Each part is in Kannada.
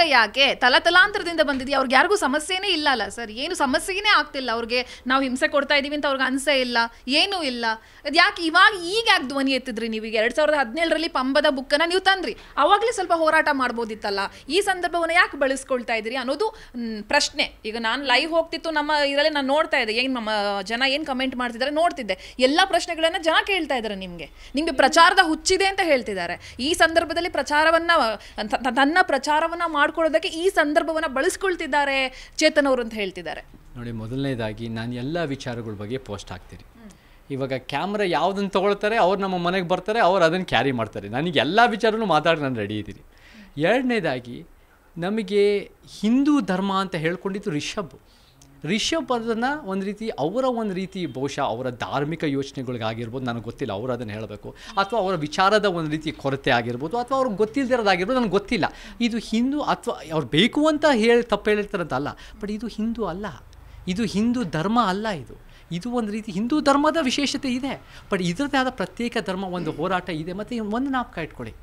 ಮಾತ್ರ ಯಾಕೆ ತಲತಲಾಂತರದಿಂದ ಬಂದಿದೆಯಾ ಅವ್ರಿಗೆ ಯಾರಿಗೂ ಸಮಸ್ಯೆನೇ ಇಲ್ಲ ಅಲ್ಲ ಸರ್ ಏನು ಸಮಸ್ಯೆನೇ ಆಗ್ತಿಲ್ಲ ಅವ್ರಿಗೆ ನಾವು ಹಿಂಸೆ ಕೊಡ್ತಾ ಇದೀವಿ ಅಂತ ಅವ್ರಿಗೆ ಅನ್ಸೇ ಇಲ್ಲ ಏನೂ ಇಲ್ಲ ಅದು ಯಾಕೆ ಇವಾಗ ಈಗ ಯಾಕೆ ಧ್ವನಿ ಎತ್ತಿದ್ರಿ ನೀವು ಈಗ ಎರಡ್ ಸಾವಿರದ ಹದಿನೇಳರಲ್ಲಿ ಪಂಬದ ಬುಕ್ಕನ್ನ ನೀವು ತಂದ್ರಿ ಅವಾಗಲೇ ಸ್ವಲ್ಪ ಹೋರಾಟ ಮಾಡ್ಬೋದಿತ್ತಲ್ಲ ಈ ಸಂದರ್ಭವನ್ನು ಯಾಕೆ ಬಳಸ್ಕೊಳ್ತಾ ಇದ್ರಿ ಅನ್ನೋದು ಮ್, ಪ್ರಶ್ನೆ ಈಗ ನಾನು ಲೈವ್ ಹೋಗ್ತಿತ್ತು ನಮ್ಮ ಇದರಲ್ಲಿ ನಾನು ನೋಡ್ತಾ ಇದ್ದೆ ಏನು ನಮ್ಮ ಜನ ಏನು ಕಮೆಂಟ್ ಮಾಡ್ತಿದ್ದಾರೆ ನೋಡ್ತಿದ್ದೆ ಎಲ್ಲ ಪ್ರಶ್ನೆಗಳನ್ನ ಜನ ಕೇಳ್ತಾ ಇದ್ದಾರೆ ನಿಮಗೆ ನಿಮಗೆ ಪ್ರಚಾರದ ಹುಚ್ಚಿದೆ ಅಂತ ಹೇಳ್ತಿದ್ದಾರೆ ಈ ಸಂದರ್ಭದಲ್ಲಿ ಪ್ರಚಾರವನ್ನ ತ- ತ- ತನ್ನ ಪ್ರಚಾರವನ್ನ ಮಾಡ್ಕೊಳ್ಳೋದಕ್ಕೆ ಈ ಸಂದರ್ಭವನ್ನ ಬಳಸ್ಕೊಳ್ತಿದ್ದಾರೆ ಚೇತನ್ ಅವರು ಅಂತ ಹೇಳ್ತಿದ್ದಾರೆ ನೋಡಿ ಮೊದಲನೇದಾಗಿ ನಾನು ಎಲ್ಲ ವಿಚಾರಗಳ ಬಗ್ಗೆ ಪೋಸ್ಟ್ ಹಾಕ್ತೀನಿ ಇವಾಗ ಕ್ಯಾಮ್ರಾ ಯಾವುದನ್ನು ತೊಗೊಳ್ತಾರೆ ಅವ್ರು ನಮ್ಮ ಮನೆಗೆ ಬರ್ತಾರೆ ಅವ್ರು ಅದನ್ನು ಕ್ಯಾರಿ ಮಾಡ್ತಾರೆ ನನಗೆ ಎಲ್ಲ ವಿಚಾರನೂ ಮಾತಾಡಿ ನಾನು ರೆಡಿ ಇದ್ದೀನಿ ಎರಡನೇದಾಗಿ ನಮಗೆ ಹಿಂದೂ ಧರ್ಮ ಅಂತ ಹೇಳ್ಕೊಂಡಿದ್ದು ರಿಷಬ್ ರಿಷಬ್ ಅದನ್ನು ಒಂದು ರೀತಿ ಅವರ ಒಂದು ರೀತಿ ಬಹುಶಃ ಅವರ ಧಾರ್ಮಿಕ ಯೋಚನೆಗಳಿಗಾಗಿರ್ಬೋದು ನನಗೆ ಗೊತ್ತಿಲ್ಲ ಅವರು ಅದನ್ನು ಹೇಳಬೇಕು ಅಥವಾ ಅವರ ವಿಚಾರದ ಒಂದು ರೀತಿ ಕೊರತೆ ಆಗಿರ್ಬೋದು ಅಥವಾ ಅವ್ರಿಗೆ ಗೊತ್ತಿಲ್ಲದಿರೋದಾಗಿರ್ಬೋದು ನನಗೆ ಗೊತ್ತಿಲ್ಲ ಇದು ಹಿಂದೂ ಅಥವಾ ಅವ್ರು ಬೇಕು ಅಂತ ಹೇಳಿ ತಪ್ಪು ಹೇಳ್ತಾರಂತಲ್ಲ ಬಟ್ ಇದು ಹಿಂದೂ ಅಲ್ಲ ಇದು ಹಿಂದೂ ಧರ್ಮ ಅಲ್ಲ ಇದು ಇದು ಒಂದು ರೀತಿ ಹಿಂದೂ ಧರ್ಮದ ವಿಶೇಷತೆ ಇದೆ ಬಟ್ ಇದರದೇ ಆದ ಪ್ರತ್ಯೇಕ ಧರ್ಮ ಒಂದು ಹೋರಾಟ ಇದೆ ಮತ್ತು ಒಂದು ನಾಪಕ ಇಟ್ಕೊಳ್ಳಿ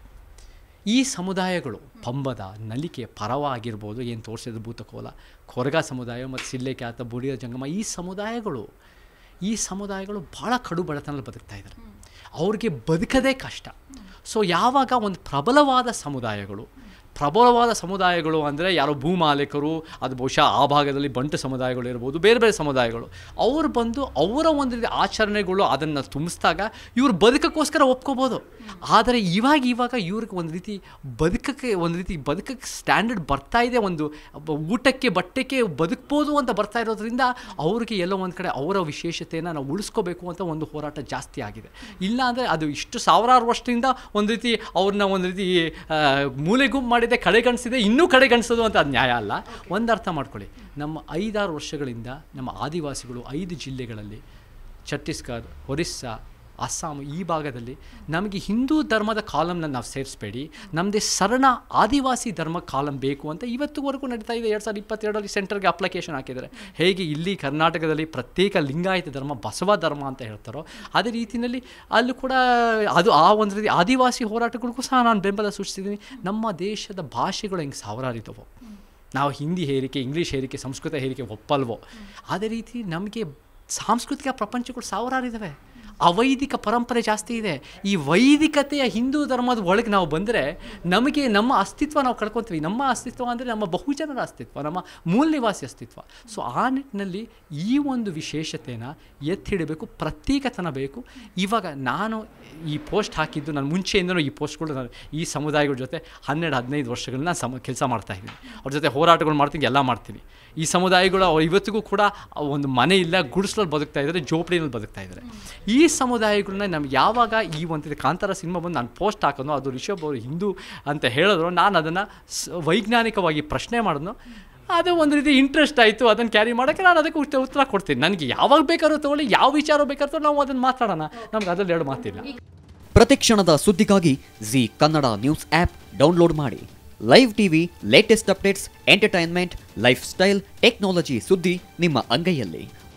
ಈ ಸಮುದಾಯಗಳು ಪಂಬದ ನಲಿಕೆ ಪರವ ಆಗಿರ್ಬೋದು ಏನು ತೋರಿಸಿದ ಭೂತಕೋಲ ಕೊರಗ ಸಮುದಾಯ ಮತ್ತು ಸಿಲ್ಲೆಕ್ಯಾತ ಬುಡಿಯ ಜಂಗಮ ಈ ಸಮುದಾಯಗಳು ಈ ಸಮುದಾಯಗಳು ಭಾಳ ಕಡು ಬಡತನದಲ್ಲಿ ಬದುಕ್ತಾ ಇದ್ದಾರೆ ಅವ್ರಿಗೆ ಬದುಕದೇ ಕಷ್ಟ ಸೊ ಯಾವಾಗ ಒಂದು ಪ್ರಬಲವಾದ ಸಮುದಾಯಗಳು ಪ್ರಬಲವಾದ ಸಮುದಾಯಗಳು ಅಂದರೆ ಯಾರೋ ಭೂಮಾಲೀಕರು ಅದು ಬಹುಶಃ ಆ ಭಾಗದಲ್ಲಿ ಬಂಟು ಸಮುದಾಯಗಳು ಇರ್ಬೋದು ಬೇರೆ ಬೇರೆ ಸಮುದಾಯಗಳು ಅವರು ಬಂದು ಅವರ ಒಂದು ರೀತಿ ಆಚರಣೆಗಳು ಅದನ್ನು ತುಂಬಿಸಿದಾಗ ಇವ್ರು ಬದುಕಕ್ಕೋಸ್ಕರ ಒಪ್ಕೋಬೋದು ಆದರೆ ಇವಾಗ ಇವಾಗ ಇವ್ರಿಗೆ ಒಂದು ರೀತಿ ಬದುಕಕ್ಕೆ ಒಂದು ರೀತಿ ಬದುಕಕ್ಕೆ ಸ್ಟ್ಯಾಂಡರ್ಡ್ ಬರ್ತಾ ಇದೆ ಒಂದು ಬ- ಊಟಕ್ಕೆ ಬಟ್ಟೆಗೆ ಬದುಕ್ಬೋದು ಅಂತ ಬರ್ತಾ ಇರೋದ್ರಿಂದ ಅವ್ರಿಗೆ ಎಲ್ಲೋ ಒಂದು ಕಡೆ ಅವರ ವಿಶೇಷತೆಯನ್ನು ನಾವು ಉಳಿಸ್ಕೋಬೇಕು ಅಂತ ಒಂದು ಹೋರಾಟ ಜಾಸ್ತಿ ಆಗಿದೆ ಇಲ್ಲ ಅಂದರೆ ಅದು ಇಷ್ಟು ಸಾವಿರಾರು ವರ್ಷದಿಂದ ಒಂದು ರೀತಿ ಅವ್ರನ್ನ ಒಂದು ರೀತಿ ಆ, ಮೂಲೆಗುಂಪು ಮಾಡಿದೆ ಕಡೆಗಣಿಸಿದೆ ಇನ್ನೂ ಕಡೆಗಣಿಸೋದು ಅಂತ ಅದು ನ್ಯಾಯ ಅಲ್ಲ ಒಂದು ಅರ್ಥ ಮಾಡ್ಕೊಳ್ಳಿ ನಮ್ಮ ಐದಾರು ವರ್ಷಗಳಿಂದ ನಮ್ಮ ಆದಿವಾಸಿಗಳು ಐದು ಜಿಲ್ಲೆಗಳಲ್ಲಿ ಛತ್ತೀಸ್ಗಢ ಒರಿಸ್ಸಾ ಅಸ್ಸಾಂ ಈ ಭಾಗದಲ್ಲಿ ನಮಗೆ ಹಿಂದೂ ಧರ್ಮದ ಕಾಲಮ್ನ ನಾವು ಸೇರಿಸ್ಬೇಡಿ ನಮ್ಮದೇ ಸರಳ ಆದಿವಾಸಿ ಧರ್ಮ ಕಾಲಮ್ ಬೇಕು ಅಂತ ಇವತ್ತುವರೆಗೂ ನಡೀತಾ ಇದೆ ಎರಡು ಸಾವಿರದ ಇಪ್ಪತ್ತೆರಡರಲ್ಲಿ ಸೆಂಟರ್ಗೆ ಅಪ್ಲಿಕೇಶನ್ ಹಾಕಿದ್ದಾರೆ ಹೇಗೆ ಇಲ್ಲಿ ಕರ್ನಾಟಕದಲ್ಲಿ ಪ್ರತ್ಯೇಕ ಲಿಂಗಾಯತ ಧರ್ಮ ಬಸವ ಧರ್ಮ ಅಂತ ಹೇಳ್ತಾರೋ ಅದೇ ರೀತಿಯಲ್ಲಿ ಅಲ್ಲೂ ಕೂಡ ಅದು ಆ ಒಂದು ರೀತಿ ಆದಿವಾಸಿ ಹೋರಾಟಗಳಿಗೂ ಸಹ ನಾನು ಬೆಂಬಲ ಸೂಚಿಸಿದ್ದೀನಿ ನಮ್ಮ ದೇಶದ ಭಾಷೆಗಳು ಹೆಂಗೆ ಸಾವಿರಾರು ಇದ್ದವು ನಾವು ಹಿಂದಿ ಹೇರಿಕೆ ಇಂಗ್ಲೀಷ್ ಹೇರಿಕೆ ಸಂಸ್ಕೃತ ಹೇರಿಕೆ ಒಪ್ಪಲ್ವೋ ಅದೇ ರೀತಿ ನಮಗೆ ಸಾಂಸ್ಕೃತಿಕ ಪ್ರಪಂಚಗಳು ಸಾವಿರಾರು ಇದ್ದಾವೆ ಅವೈದಿಕ ಪರಂಪರೆ ಜಾಸ್ತಿ ಇದೆ ಈ ವೈದಿಕತೆಯ ಹಿಂದೂ ಧರ್ಮದ ಒಳಗೆ ನಾವು ಬಂದರೆ ನಮಗೆ ನಮ್ಮ ಅಸ್ತಿತ್ವ ನಾವು ಕಳ್ಕೊತೀವಿ ನಮ್ಮ ಅಸ್ತಿತ್ವ ಅಂದರೆ ನಮ್ಮ ಬಹುಜನರ ಅಸ್ತಿತ್ವ ನಮ್ಮ ಮೂಲ ನಿವಾಸಿ ಅಸ್ತಿತ್ವ ಸೊ ಆ ನಿಟ್ಟಿನಲ್ಲಿ ಈ ಒಂದು ವಿಶೇಷತೆನ ಎತ್ತಿ ಹಿಡಬೇಕು ಪ್ರತ್ಯೇಕತನ ಬೇಕು ಇವಾಗ ನಾನು ಈ ಪೋಸ್ಟ್ ಹಾಕಿದ್ದು ನಾನು ಮುಂಚೆಯಿಂದನೂ ಈ ಪೋಸ್ಟ್ಗಳು ನಾನು ಈ ಸಮುದಾಯಗಳ ಜೊತೆ ಹನ್ನೆರಡು ಹದಿನೈದು ವರ್ಷಗಳನ್ನ ಸಮ ಕೆಲಸ ಮಾಡ್ತಾ ಇದ್ದೀನಿ ಅವ್ರ ಜೊತೆ ಹೋರಾಟಗಳು ಮಾಡ್ತೀನಿ ಎಲ್ಲ ಮಾಡ್ತೀನಿ ಈ ಸಮುದಾಯಗಳು ಅವ್ರು ಇವತ್ತಿಗೂ ಕೂಡ ಒಂದು ಮನೆ ಇಲ್ಲ ಗುಡಿಸ್ಲಲ್ಲಿ ಬದುಕ್ತಾ ಇದ್ದಾರೆ ಜೋಪಡಿನಲ್ಲಿ ಬದುಕ್ತಾ ಇದ್ದಾರೆ ಈ ಸಮುದಾಯಗಳನ್ನ ನಮ್ಗೆ ಯಾವಾಗ ಈ ಒಂದು ಕಾಂತಾರ ಸಿನಿಮಾ ಬಂದು ನಾನು ಪೋಸ್ಟ್ ಹಾಕೋದು ಅದು ರಿಷಬ್ ಅವರು ಹಿಂದೂ ಅಂತ ಹೇಳಿದ್ರು ನಾನು ಅದನ್ನು ವೈಜ್ಞಾನಿಕವಾಗಿ ಪ್ರಶ್ನೆ ಮಾಡಿದ್ನು ಅದು ಒಂದು ರೀತಿ ಇಂಟ್ರೆಸ್ಟ್ ಆಯಿತು ಅದನ್ನು ಕ್ಯಾರಿ ಮಾಡೋಕ್ಕೆ ನಾನು ಅದಕ್ಕೆ ಉತ್ತರ ಉತ್ತರ ಕೊಡ್ತೀನಿ ನನಗೆ ಯಾವಾಗ ಬೇಕಾದ್ರೂ ತೊಗೊಳ್ಳಿ ಯಾವ ವಿಚಾರ ಬೇಕಾದ್ರೂ ನಾವು ಅದನ್ನು ಮಾತಾಡೋಣ ನಮ್ಗೆ ಅದ್ರಲ್ಲಿ ಎರಡು ಮಾತಿಲ್ಲ ಪ್ರತಿಕ್ಷಣದ ಸುದ್ದಿಗಾಗಿ Zee Kannada news app download ಮಾಡಿ live TV latest updates entertainment lifestyle technology ಸುದ್ದಿ ನಿಮ್ಮ ಅಂಗೈಯಲ್ಲಿ